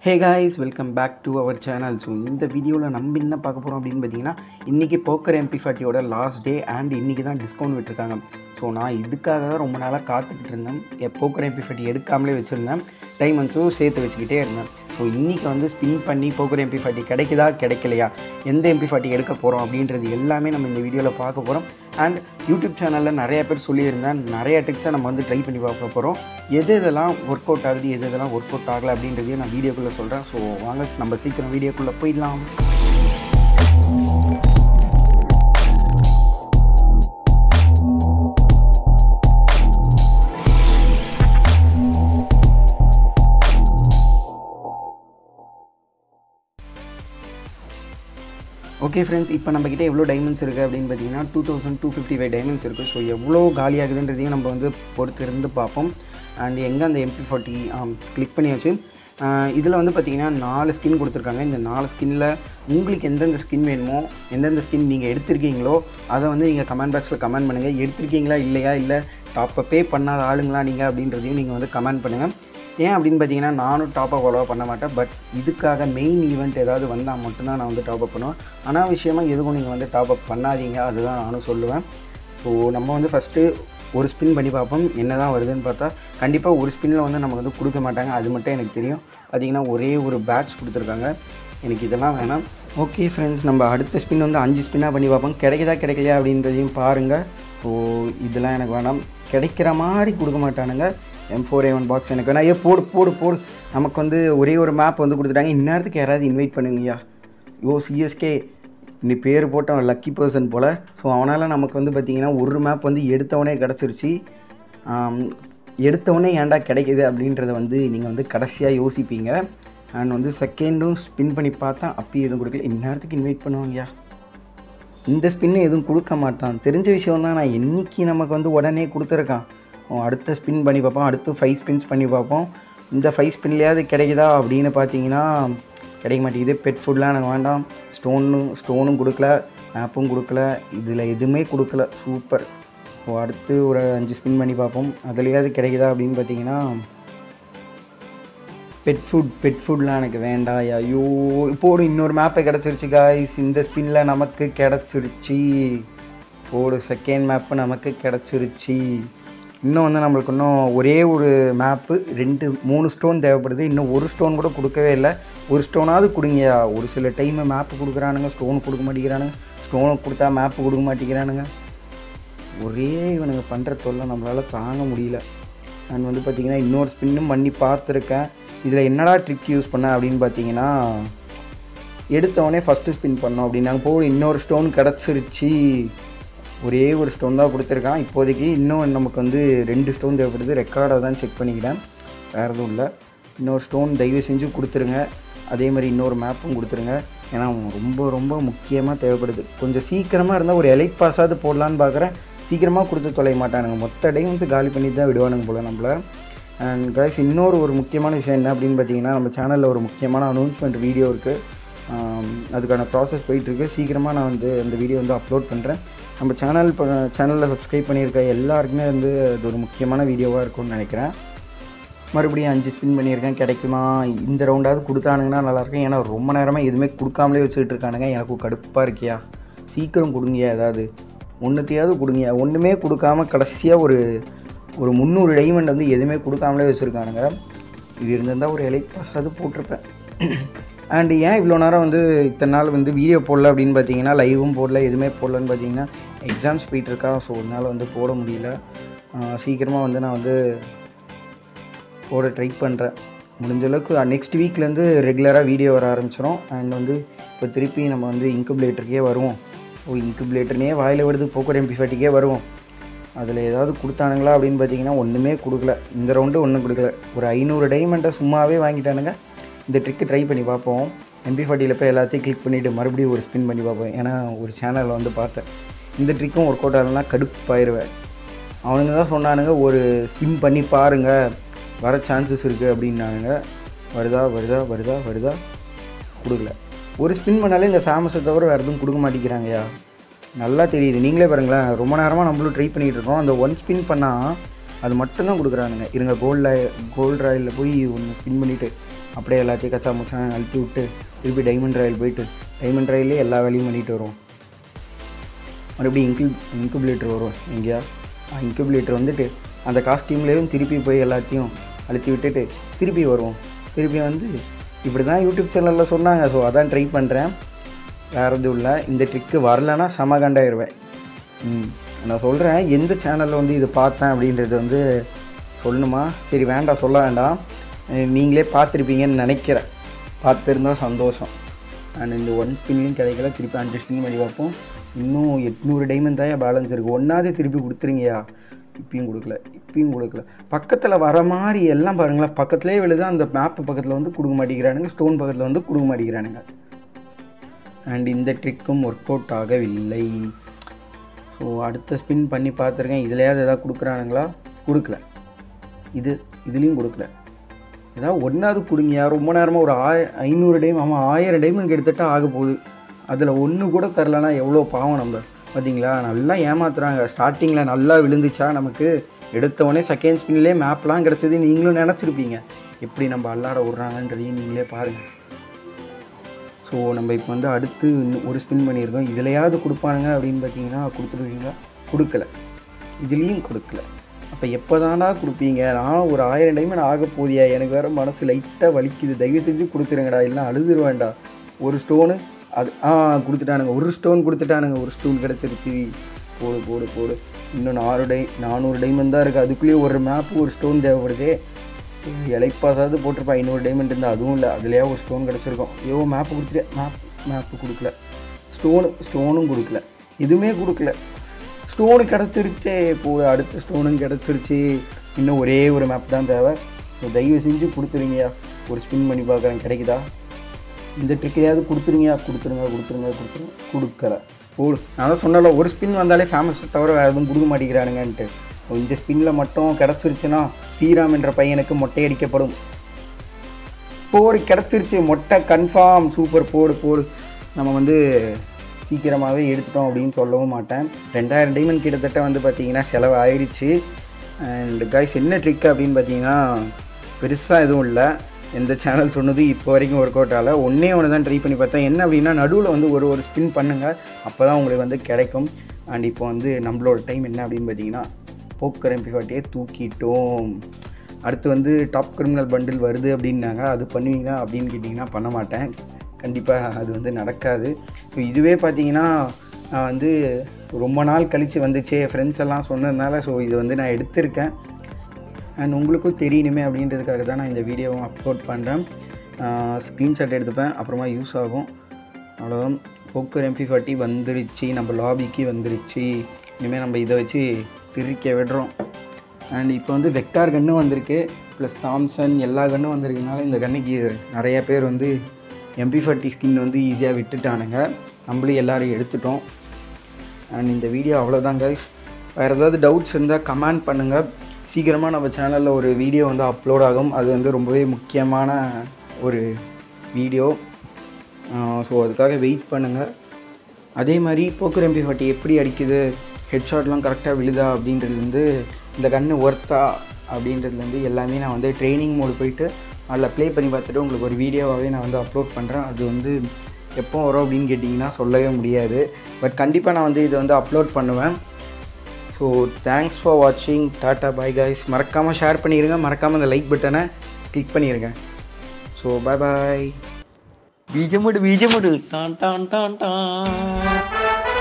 hey guys welcome back to our channel so இந்த வீடியோவில் நம்ம என்ன பார்க்க போகிறோம் அப்படின்னு பார்த்தீங்கன்னா இன்றைக்கி போக்கர் எம்பி ஃபார்ட்டியோட லாஸ்ட் டே அண்ட் இன்றைக்கி தான் டிஸ்கவுண்ட் விட்டுருக்காங்க ஸோ நான் இதுக்காக தான் ரொம்ப நாளாக காத்துக்கிட்டு இருந்தேன் என் போக்கர் எம்பி ஃபார்ட்டி எடுக்காமலே வச்சுருந்தேன் டைமண்ட்ஸும் சேர்த்து வச்சுக்கிட்டே இருந்தேன் ஸோ இன்றைக்கி வந்து ஸ்பின் பண்ணி போக்கர் எம்பி ஃபார்ட்டி கிடைக்குதா கிடைக்கலையா எந்த எம்பி ஃபார்ட்டி எடுக்க போகிறோம் அப்படின்றது எல்லாமே நம்ம இந்த வீடியோவில் பார்க்க போகிறோம் அண்ட் யூடியூப் சேனலில் நிறைய பேர் சொல்லியிருந்தேன் நிறைய ட்ரிக்ஸை நம்ம வந்து ட்ரை பண்ணி பார்க்க போகிறோம் எது இதெல்லாம் ஒர்க் அவுட் ஆகுது எது இதெல்லாம் ஒர்க் அவுட் ஆகலை அப்படின்றதையும் நான் வீடியோக்குள்ளே சொல்கிறேன் ஸோ வாங்க நம்ம சீக்கிரம் வீடியோக்குள்ளே போயிடலாம் ஓகே ஃப்ரெண்ட்ஸ் இப்போ நம்மக்கிட்ட எவ்வளோ டைமண்ட்ஸ் இருக்குது அப்படின்னு பார்த்தீங்கன்னா two thousand two fifty five diamonds இருக்குது ஸோ எவ்வளோ காலியாகுதுன்றதையும் நம்ம வந்து பொறுத்து இருந்து பார்ப்போம் அண்ட் எங்கே அந்த எம்பி ஃபார்ட்டி கிளிக் பண்ணியாச்சு இதில் வந்து பார்த்தீங்கன்னா நாலு ஸ்கின் கொடுத்துருக்காங்க இந்த நாலு ஸ்கின்னில் உங்களுக்கு எந்தெந்த ஸ்கின் வேணுமோ எந்தெந்த ஸ்கின் நீங்கள் எடுத்திருக்கீங்களோ அதை வந்து நீங்கள் கமெண்ட் பாக்ஸில் கமெண்ட் பண்ணுங்கள் எடுத்திருக்கீங்களா இல்லையா இல்லை டாப் பே பண்ணாத ஆளுங்களா நீங்கள் அப்படின்றதையும் நீங்கள் வந்து கமெண்ட் பண்ணுங்கள் ஏன் அப்படின்னு பார்த்தீங்கன்னா நானும் டாப் அப் அவ்வளோவா பண்ண மாட்டேன் பட் இதுக்காக மெயின் ஈவெண்ட் ஏதாவது வந்தால் மட்டும்தான் நான் வந்து டாப் அப் பண்ணுவேன் ஆனால் விஷயமாக எதுவும் நீங்கள் வந்து டாப் அப் பண்ணாதீங்க அதுதான் நானும் சொல்லுவேன் ஸோ நம்ம வந்து ஃபஸ்ட்டு ஒரு ஸ்பின் பண்ணி பார்ப்போம் என்ன தான் வருதுன்னு பார்த்தா கண்டிப்பாக ஒரு ஸ்பின்னில் வந்து நமக்கு வந்து கொடுக்க மாட்டாங்க அது மட்டும் எனக்கு தெரியும் பார்த்தீங்கன்னா ஒரே ஒரு பேட்ச் கொடுத்துருக்காங்க எனக்கு இதெல்லாம் வேணாம் ஓகே ஃப்ரெண்ட்ஸ் நம்ம அடுத்த ஸ்பின் வந்து அஞ்சு ஸ்பின்னாக பண்ணி பார்ப்போம் கிடைக்குதா கிடைக்கலையா அப்படின்றதையும் பாருங்கள் ஸோ இதெல்லாம் எனக்கு வேணாம் கிடைக்கிற மாதிரி கொடுக்க மாட்டானுங்க M four A one box எனக்கு வேணா ஏ போடு போடு போடு நமக்கு வந்து ஒரே ஒரு மேப் வந்து கொடுத்துட்டாங்க இந்நேரத்துக்கு யாராவது இன்வைட் பண்ணுங்கய்யா யோ சிஎஸ்கே நீ பேர் போட்டவன் லக்கி பர்சன் போல் ஸோ அவனால் நமக்கு வந்து பார்த்திங்கன்னா ஒரு மேப் வந்து எடுத்தவொடனே கிடச்சிருச்சு எடுத்தவொடனே ஏன்டா கிடைக்கிது அப்படின்றத வந்து நீங்கள் வந்து கடைசியாக யோசிப்பீங்க அண்ட் வந்து செகண்டும் ஸ்பின் பண்ணி பார்த்தா அப்பயும் எதுவும் கொடுக்கல இந்நேரத்துக்கு இன்வைட் பண்ணுவாங்கய்யா இந்த ஸ்பின்னு எதுவும் கொடுக்க மாட்டான் தெரிஞ்ச விஷயம் தான் நான் என்றைக்கு நமக்கு வந்து உடனே கொடுத்துருக்கான் அடுத்த ஸ்பின் பண்ணி பார்ப்போம் அடுத்து ஃபைவ் ஸ்பின்ஸ் பண்ணி பார்ப்போம் இந்த ஃபைவ் ஸ்பின்லேயாவது கிடைக்குதா அப்படின்னு பார்த்தீங்கன்னா கிடைக்க மாட்டேங்குது பெட் ஃபுட்லாம் எனக்கு வேண்டாம் ஸ்டோனும் ஸ்டோனும் கொடுக்கல மேப்பும் கொடுக்கல இதில் எதுவுமே கொடுக்கல சூப்பர் ஸோ அடுத்து ஒரு அஞ்சு ஸ்பின் பண்ணி பார்ப்போம் அதுலேயாவது கிடைக்குதா அப்படின்னு பார்த்தீங்கன்னா பெட் ஃபுட் பெட் ஃபுட்லாம் எனக்கு வேண்டாம் ஐயோ போடு இன்னொரு மேப்பை கிடச்சிருச்சு காய்ஸ் இந்த ஸ்பின்னில் நமக்கு கிடச்சிருச்சு போடு செகண்ட் மேப்பு நமக்கு கிடச்சிருச்சு இன்னும் வந்து நம்மளுக்கு இன்னும் ஒரே ஒரு மேப்பு ரெண்டு மூணு ஸ்டோன் தேவைப்படுது இன்னும் ஒரு ஸ்டோன் கூட கொடுக்கவே இல்லை ஒரு ஸ்டோனாவது கொடுங்கயா ஒரு சில டைமு மேப்பு கொடுக்குறானுங்க ஸ்டோன் கொடுக்க மாட்டேங்கிறானுங்க ஸ்டோனை கொடுத்தா மேப்பு கொடுக்க மாட்டேங்கிறானுங்க ஒரே இவனுங்க பண்ணுற தொல்லை நம்மளால் தாங்க முடியல நான் வந்து பார்த்திங்கன்னா இன்னொரு ஸ்பின்னும் பண்ணி பார்த்துருக்கேன் இதில் என்னடா ட்ரிக் யூஸ் பண்ணேன் அப்படின்னு பார்த்தீங்கன்னா எடுத்தவொடனே ஃபஸ்ட்டு ஸ்பின் பண்ணோம் அப்படின்னாங்க போய் இன்னொரு ஸ்டோன் கிடச்சிருச்சு ஒரே ஒரு ஸ்டோன் தான் கொடுத்துருக்கான் இப்போதைக்கு இன்னும் நமக்கு வந்து ரெண்டு ஸ்டோன் தேவைப்படுது ரெக்கார்டை தான் செக் பண்ணிக்கிறேன் வேறு எதுவும் இல்லை இன்னொரு ஸ்டோன் தயவு செஞ்சு கொடுத்துருங்க அதே மாதிரி இன்னொரு மேப்பும் கொடுத்துருங்க ஏன்னா ரொம்ப ரொம்ப முக்கியமாக தேவைப்படுது கொஞ்சம் சீக்கிரமாக இருந்தால் ஒரு எலைட் பாஸாவது போடலான்னு பார்க்குறேன் சீக்கிரமாக கொடுத்து தொலைய மாட்டானுங்க மொத்த டைம்ஸ் காலி பண்ணி தான் விடுவானுங்க போல் நம்மள அண்ட் கைஸ் இன்னொரு ஒரு முக்கியமான விஷயம் என்ன அப்படின்னு பார்த்தீங்கன்னா நம்ம சேனலில் ஒரு முக்கியமான அனௌன்ஸ்மெண்ட் வீடியோ இருக்குது அதுக்கான ப்ராசஸ் போயிட்டுருக்கு சீக்கிரமாக நான் வந்து அந்த வீடியோ வந்து அப்லோட் பண்ணுறேன் நம்ம சேனல் இப்போ சேனலில் சப்ஸ்கிரைப் பண்ணியிருக்க எல்லாருக்குமே வந்து அது ஒரு முக்கியமான வீடியோவாக இருக்கும்னு நினைக்கிறேன் மறுபடியும் அஞ்சு ஸ்பின் பண்ணியிருக்கேன் கிடைக்குமா இந்த ரவுண்டாவது கொடுத்தானுங்கன்னா நல்லாயிருக்கும் ஏன்னா ரொம்ப நேரமாக எதுவுமே கொடுக்காமலே வச்சுக்கிட்டு இருக்கானுங்க எனக்கு கடுப்பாக இருக்கியா சீக்கிரம் கொடுங்கயா ஏதாவது ஒன்றுத்தையாவது கொடுங்கயா ஒன்றுமே கொடுக்காம கடைசியாக ஒரு ஒரு முந்நூறு டைமண்ட் வந்து எதுவுமே கொடுக்காமலே வச்சுருக்கானுங்க இது இருந்திருந்தால் ஒரு எலைட் பாஸாவது போட்டிருப்பேன் அண்டு ஏன் இவ்வளோ நேரம் வந்து இத்தனை நாள் வந்து வீடியோ போடல அப்படின்னு பார்த்தீங்கன்னா லைவும் போடல எதுவுமே போடலன்னு பார்த்தீங்கன்னா எக்ஸாம்ஸ் போயிட்டுருக்கா ஸோ அதனால் வந்து போட முடியல சீக்கிரமாக வந்து நான் வந்து போட ட்ரை பண்ணுறேன் முடிஞ்ச அளவுக்கு நெக்ஸ்ட் வீக்லேருந்து ரெகுலராக வீடியோ வர ஆரம்பிச்சிடும் அண்ட் வந்து இப்போ திருப்பி நம்ம வந்து இன்குபுலேட்டருக்கே வருவோம் ஓ இன்குபுலேட்டர்னே வாயில் விடுது போக்கர் எம்பி ஃபேட்டிக்கே வருவோம் அதில் ஏதாவது கொடுத்தானுங்களா அப்படின்னு பார்த்தீங்கன்னா ஒன்றுமே கொடுக்கல இந்த ரவுண்டு ஒன்றும் கொடுக்கல ஒரு ஐநூறு டைமண்ட்டை சும்மாவே வாங்கிட்டானுங்க இந்த ட்ரிக்கு ட்ரை பண்ணி பார்ப்போம் எம்பி ஃபார்ட்டியில் போய் எல்லாத்தையும் கிளிக் பண்ணிவிட்டு மறுபடியும் ஒரு ஸ்பின் பண்ணி பார்ப்போம் ஏன்னா ஒரு சேனலில் வந்து பார்த்தேன் இந்த ட்ரிக்கும் ஒர்க் அவுட் ஆகலாம் கடுப்பாயிருவேன் அவனுங்க தான் சொன்னானுங்க ஒரு ஸ்பின் பண்ணி பாருங்கள் வர சான்சஸ் இருக்குது அப்படின்னானுங்க வருதா வருதா வருதா வருதா கொடுக்கல ஒரு ஸ்பின் பண்ணாலே இந்த ஃபேமஸை தவிர வேறு எதுவும் கொடுக்க மாட்டேங்கிறாங்கய்யா நல்லா தெரியுது நீங்களே பாருங்களேன் ரொம்ப நேரமாக நம்மளும் ட்ரை பண்ணிகிட்டு இருக்கோம் அந்த ஒன் ஸ்பின் பண்ணால் அது மட்டும்தான் கொடுக்குறானுங்க இருங்க கோல்ட் கோல்ட் ராயில் போய் ஒன்று ஸ்பின் பண்ணிவிட்டு அப்படியே எல்லாத்தையும் கச்சா முச்சான அழுத்தி விட்டு திருப்பி டைமண்ட் ராயல் போயிட்டு டைமண்ட் ராயிலே எல்லா வேலையும் பண்ணிட்டு வருவோம் மறுபடியும் இன்கு இன்குபுலேட்டர் வரும் எங்கேயா இன்குபுலேட்டர் வந்துட்டு அந்த காஸ்டியூம்லேயும் திருப்பி போய் எல்லாத்தையும் அழுத்தி விட்டுட்டு திருப்பி வருவோம் திருப்பி வந்து இப்படி தான் யூடியூப் சேனலில் சொன்னாங்க ஸோ அதான் ட்ரை பண்ணுறேன் வேறு எதுவும் இல்லை இந்த ட்ரிக்கு வரலன்னா செம கண்டாயிருவேன் ம் நான் சொல்கிறேன் எந்த சேனலில் வந்து இது பார்த்தேன் அப்படின்றது வந்து சொல்லணுமா சரி வேண்டாம் சொல்ல வேண்டாம் அஹ் நீங்களே பார்த்துருப்பீங்கன்னு நினைக்கிறேன் பார்த்துருந்தா சந்தோஷம் அண்ட் இந்த ஒன் ஸ்பின்லையும் கிடைக்கல திருப்பி அஞ்சு ஸ்பின் பண்ணி பார்ப்போம் இன்னும் எட்நூறு டைமண்ட் தான் பேலன்ஸ் இருக்குது ஒன்றாவது திருப்பி கொடுத்துருங்கயா இப்பயும் கொடுக்கல இப்பயும் கொடுக்கல பக்கத்தில் வர மாதிரி எல்லாம் பாருங்களேன் பக்கத்துலேயே விழுது அந்த மேப்பு பக்கத்தில் வந்து கொடுக்க மாட்டேங்கிறானுங்க ஸ்டோன் பக்கத்தில் வந்து கொடுக்க மாட்டேங்கிறானுங்க அண்ட் இந்த ட்ரிக்கும் ஒர்க் அவுட் ஆகவில்லை ஸோ அடுத்த ஸ்பின் பண்ணி பார்த்துருக்கேன் இதுலையாவது எதாவது கொடுக்குறானுங்களா கொடுக்கல இது இதுலேயும் கொடுக்கல ஏதாவது ஒன்றாவது கொடுங்கயா ரொம்ப நேரமாக ஒரு ஆய ஐநூறு டைம் ஆமாம் ஆயிரம் டைமண்ட் கிட்டத்தட்ட ஆக போகுது அதில் ஒன்று கூட தரலனா எவ்வளோ பாவம் நம்ம பார்த்தீங்களா நல்லா ஏமாத்துறாங்க ஸ்டார்டிங்கில் நல்லா விழுந்துச்சா நமக்கு எடுத்தவொடனே செகண்ட் ஸ்பின்லேயே மேப்லாம் கிடச்சது நீங்களும் நினச்சிருப்பீங்க எப்படி நம்ம அல்லாட விட்றாங்கன்றதையும் நீங்களே பாருங்கள் ஸோ நம்ம இப்போ வந்து அடுத்து இன்னும் ஒரு ஸ்பின் பண்ணியிருக்கோம் இதுலையாவது கொடுப்பானுங்க அப்படின்னு பார்த்தீங்கன்னா கொடுத்துருவீங்க கொடுக்கல இதுலேயும் கொடுக்கல அப்போ எப்போ தானா கொடுப்பீங்க நான் ஒரு ஆயிரம் டைம் ஆக போதியா எனக்கு வேறு மனசு லைட்டாக வலிக்குது தயவு செஞ்சு கொடுத்துருங்கடா இல்லைன்னா அழுதுருவேன்டா ஒரு ஸ்டோனு அது ஆ கொடுத்துட்டானுங்க ஒரு ஸ்டோன் கொடுத்துட்டானுங்க ஒரு ஸ்டோன் கிடச்சிருச்சு போடு போடு போடு இன்னும் நாலு டை நானூறு டைமண்ட் தான் இருக்குது அதுக்குள்ளேயே ஒரு மேப்பு ஒரு ஸ்டோன் தேவைப்படுதே இலைப்பாசாவது போட்டிருப்பா ஐநூறு டைமண்ட் இருந்தால் அதுவும் இல்லை அதுலேயே ஒரு ஸ்டோன் கிடச்சிருக்கும் ஐயோ மேப்பு கொடுத்துட்டு மேப் மேப்பு கொடுக்கல ஸ்டோனு ஸ்டோனும் கொடுக்கல எதுவுமே கொடுக்கல ஸ்டோனு கிடச்சிருச்சே இப்போ அடுத்த ஸ்டோனும் கிடச்சிருச்சு இன்னும் ஒரே ஒரு மேப் தான் தேவை ஸோ தயவு செஞ்சு கொடுத்துருங்கயா ஒரு ஸ்பின் பண்ணி பார்க்குறேன் கிடைக்குதா இந்த ட்ரிக்லையாவது கொடுத்துருங்கயா கொடுத்துருங்க கொடுத்துருங்க கொடுத்துருங்க கொடுக்கல போடு நான் தான் சொன்னல ஒரு ஸ்பின் வந்தாலே ஃபேமஸ் தவிர வேறு எதுவும் கொடுக்க மாட்டேங்கிறானுங்கன்ட்டு ஸோ இந்த ஸ்பின்னில் மட்டும் கிடச்சிருச்சுன்னா ஸ்ரீராம் என்ற பையனுக்கு மொட்டையடிக்கப்படும் போடு கிடச்சிருச்சு மொட்டை கன்ஃபார்ம் சூப்பர் போடு போடு நம்ம வந்து சீக்கிரமாகவே எடுத்துட்டோம் அப்படின்னு சொல்லவும் மாட்டேன் ரெண்டாயிரம் டைமண்ட் கிட்டத்தட்ட வந்து பார்த்தீங்கன்னா செலவு ஆயிடுச்சு அண்ட் கைஸ் என்ன ட்ரிக் அப்படின்னு பார்த்தீங்கன்னா பெருசாக எதுவும் இல்லை எந்த சேனல் சொன்னது இப்போ வரைக்கும் ஒர்க் அவுட் ஆகல ஒன்றே ஒன்று தான் ட்ரை பண்ணி பார்த்தேன் என்ன அப்படின்னா நடுவில் வந்து ஒரு ஒரு ஸ்பின் பண்ணுங்கள் அப்போ தான் உங்களுக்கு வந்து கிடைக்கும் அண்ட் இப்போ வந்து நம்மளோட டைம் என்ன அப்படின்னு பார்த்தீங்கன்னா போக்கர் எம்பி ஃபார்ட்டியே தூக்கிட்டோம் அடுத்து வந்து டாப் கிரிமினல் பண்டில் வருது அப்படின்னாங்க அது பண்ணுவீங்க அப்படின்னு கேட்டிங்கன்னா பண்ண மாட்டேன் கண்டிப்பாக அது வந்து நடக்காது ஸோ இதுவே பார்த்தீங்கன்னா நான் வந்து ரொம்ப நாள் கழித்து வந்துச்சே ஃப்ரெண்ட்ஸ் எல்லாம் சொன்னதுனால ஸோ இது வந்து நான் எடுத்திருக்கேன் அண்ட் உங்களுக்கும் தெரியணுமே அப்படின்றதுக்காக தான் நான் இந்த வீடியோவும் அப்லோட் பண்ணுறேன் ஸ்க்ரீன்ஷாட் எடுத்துப்பேன் அப்புறமா யூஸ் ஆகும் அவ்வளோதான் போக்கர் எம்பி ஃபார்ட்டி வந்துருச்சு நம்ம லாபிக்கு வந்துருச்சு இனிமேல் நம்ம இதை வச்சு திரிக்க விடுறோம் அண்ட் இப்போ வந்து வெக்டார் கன்னும் வந்திருக்கு ப்ளஸ் தாம்சன் எல்லா கன்னும் வந்திருக்கனால இந்த கன்னுக்கு நிறைய பேர் வந்து எம்பி ஃபார்ட்டி ஸ்கின் வந்து ஈஸியாக விட்டுட்டானுங்க நம்மளும் எல்லோரும் எடுத்துட்டோம் அண்ட் இந்த வீடியோ அவ்வளோதான் கைஸ் வேறு ஏதாவது டவுட்ஸ் இருந்தால் கமெண்ட் பண்ணுங்கள் சீக்கிரமாக நம்ம சேனலில் ஒரு வீடியோ வந்து அப்லோட் ஆகும் அது வந்து ரொம்பவே முக்கியமான ஒரு வீடியோ ஸோ அதுக்காக வெயிட் பண்ணுங்கள் அதே மாதிரி போக்கர் எம்பி ஃபார்ட்டி எப்படி அடிக்குது ஹெட்ஷாட்லாம் கரெக்டாக விழுதா அப்படின்றது வந்து இந்த கன்று ஒர்த்தா அப்படின்றதுலேருந்து எல்லாமே நான் வந்து ட்ரைனிங் மோடு போயிட்டு அதில் ப்ளே பண்ணி பார்த்துட்டு உங்களுக்கு ஒரு வீடியோவாகவே நான் வந்து அப்லோட் பண்ணுறேன் அது வந்து எப்போ வரும் அப்படின்னு கேட்டிங்கன்னா சொல்லவே முடியாது பட் கண்டிப்பாக நான் வந்து இதை வந்து அப்லோட் பண்ணுவேன் ஸோ தேங்க்ஸ் ஃபார் வாட்சிங் டாட்டா பாய் காய்ஸ் மறக்காமல் ஷேர் பண்ணிடுங்க மறக்காமல் அந்த லைக் பட்டனை கிளிக் பண்ணிடுங்க ஸோ பாய் பாய் பீஜமுடு பீஜமுடு டான் டான் டான் டான்